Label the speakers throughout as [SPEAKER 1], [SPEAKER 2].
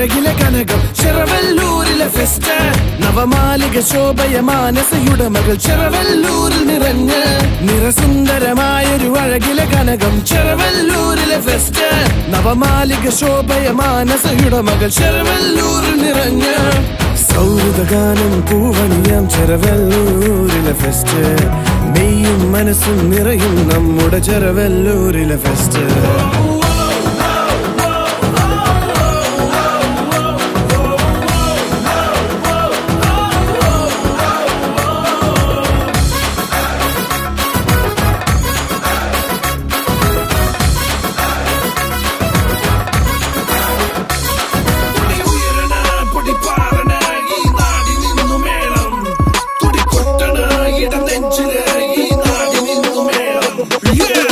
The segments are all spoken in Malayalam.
[SPEAKER 1] അഴകിലെ കനകം ചെറവല്ലൂരിലെ ഫെസ്റ്റ് നവമാലിക ശോഭയ മാനസയുടെ മകൾ ചെറവല്ലൂരിൽ നിറഞ്ഞ് നിറസുന്ദരമായൊരു അഴകിലെ കനകം ചെറവല്ലൂരിലെ ഫെസ്റ്റ് നവമാലിക ശോഭയ മാനസയുടെ മകൾ ചെറവല്ലൂരിൽ നിറഞ്ഞ് സൗഹൃദഗാനം പൂവണിയാം ചെറവല്ലൂരിലെ ഫെസ്റ്റ് മെയ്യും മനസ്സും നിറയും നമ്മുടെ ചെറവല്ലൂരിലെ ഫെസ്റ്റ്
[SPEAKER 2] പൊടി ഉയരണ പൊടി പാറണ ഈ നാടി നിന്നു മേളം തുടി കൊട്ടണ ഇട നെഞ്ചില് ഈ നാടി നിന്നു മേളം Yeah!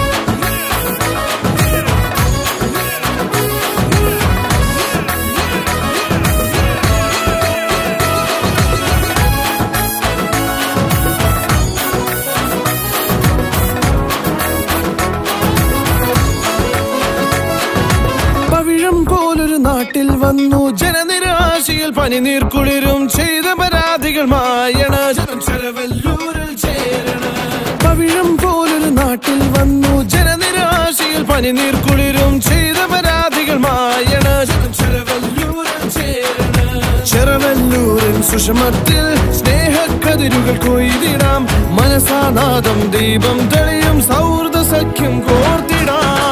[SPEAKER 1] പവിഴം പോലൊരു നാട്ടിൽ വന്നു ജനനിരാശിയിൽ പനിനീർക്കുളിരും ചെയ്ത പരാതികൾ മായണ ജനം ചെലവല്ലൂരിൽ ചേരണ പവിഴം പോലൊരു നാട്ടിൽ വന്നു ജനനിരാശിയിൽ പനിനീർക്കുളിരും ചെയ്ത പരാതികൾ മായണ ജനം ചെലവല്ലൂരിൽ ചേരണ ചെറവല്ലൂരിൻ സുഷമത്തിൽ സ്നേഹക്കതിരുകൾ കൊയ്തിടാം മനസാനാദം ദീപം തെളിയും സൗഹൃദ സഖ്യം കോർത്തിടാം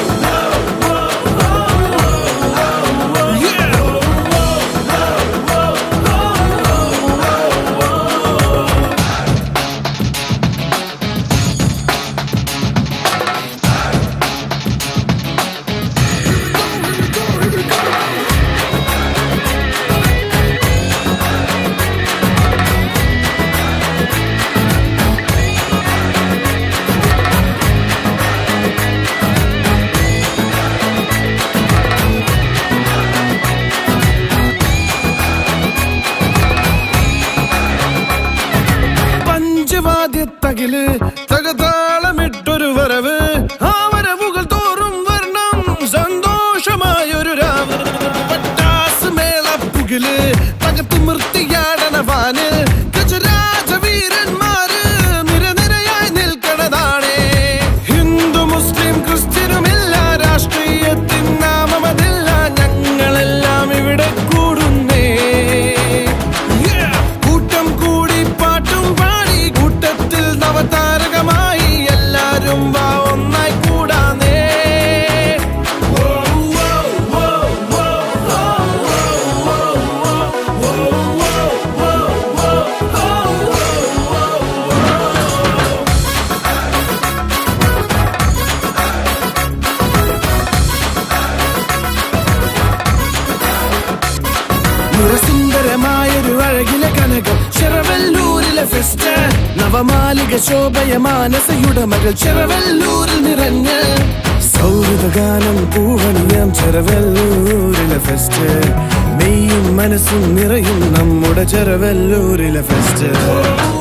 [SPEAKER 1] പഞ്ചവാദ്യത്തകില് തകതാളമിട്ടൊരു വരവ് ആ വരവുകൾ തോറും വർണ്ണം സന്തോഷമായൊരു രാവ് പട്ടാസ് മേളപ്പുകില് തകർത്തു നിർത്തിയാടണ വാന് ഗജരാജവീരന്മാര് നിരനിരയായി നിൽക്കണതാണേ ഹിന്ദു മുസ്ലിം ക്രിസ്ത്യനുമില്ല രാഷ്ട്രീയത്തിൻ നാമമതില്ല ഞങ്ങളെല്ലാം ഇവിടെ കൂടുന്നേ Yeah! കൂട്ടം കൂടി പാട്ടും പാടി കൂട്ടത്തിൽ നവതാരകമായി എല്ലാരും വാ ഒന്നായി കൂടാനേ നിറസുന്ദരമായൊരു അഴകിലെ കനകം ചെറവല്ലൂരിലെ ഫെസ്റ്റ് നവമാലിക ശോഭയ മാനസയുടെ മകൾ ചെറവല്ലൂരിൽ നിറഞ്ഞ് സൗഹൃദഗാനം പൂവണിയാം ചെറവല്ലൂരിലെ ഫെസ്റ്റ് മെയ്യും മനസ്സും നിറയും നമ്മുടെ ചെറവല്ലൂരിലെ ഫെസ്റ്റ്